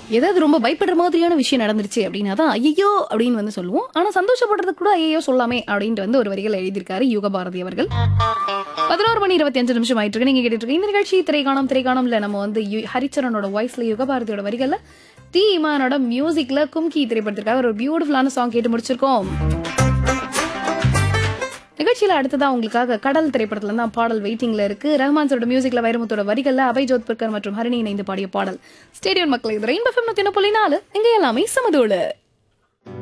ஏதாவது ரொம்ப பயப்படுற மாதிரியான விஷயம் நடந்துருச்சு அப்படின்னா தான் ஐயோ அப்படின்னு வந்து சொல்லுவோம் ஆனா சந்தோஷப்படுறதுக்கு கூட ஐயோ சொல்லாமே அப்படின்ட்டு வந்து ஒரு வரிகள் எழுதியிருக்காரு யுகபாரதி அவர்கள் பதினோரு மணி இருபத்தி அஞ்சு நிமிஷம் ஆயிட்டு இருக்கு நீங்க கேட்டுட்டு இருக்கு இந்த நிகழ்ச்சி திரைக்காணம் திரைக்காணம்ல நம்ம வந்து யு- ஹரிச்சரனோட வாய்ஸ்ல யுகபாரதியோட வரிகள்ல தி இமானோட மியூசிக்ல கும்கி திரைப்படத்திற்காக ஒரு பியூட்டிஃபுல்லான சாங் கேட்டு முடிச்சிருக்கோம் நிகழ்ச்சியில அடுத்ததா உங்களுக்காக கடல் திரைப்படத்துல இருந்து தான் பாடல் வெயிட்டிங்ல இருக்கு ரஹ்மான் சாரோட மியூசிக்ல வைரமுத்தோட வரிகள்ல அபய் ஜோத்பர்கர் மற்றும் ஹரிணி இணைந்து பாடிய பாடல் ஸ்டேடியம் மக்கள் இது ரெயின் பஃபம் நூத்தி புள்ளி நாலு இங்க எல்லாமே சமதோடு